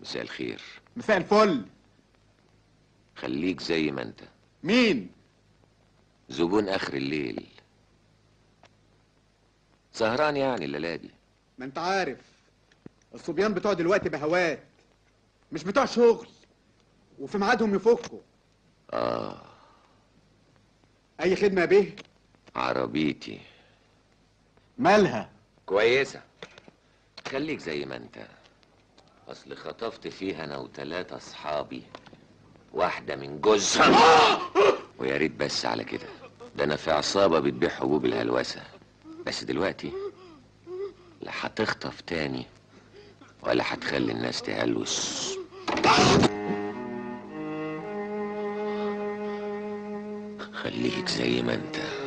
مساء الخير مساء الفل خليك زي ما انت مين زبون اخر الليل سهران يعني الليله دي ما انت عارف الصبيان بتوع دلوقتي بهوات مش بتوع شغل وفي ميعادهم يفكوا اه اي خدمه يا بيه عربيتي مالها كويسة خليك زي ما انت اصل خطفت فيها انا وتلاتة اصحابي واحدة من جوزها ويا ريت بس على كده ده انا في عصابة بتبيع حبوب الهلوسة بس دلوقتي لا هتخطف تاني ولا هتخلي الناس تهلوس خليك زي ما انت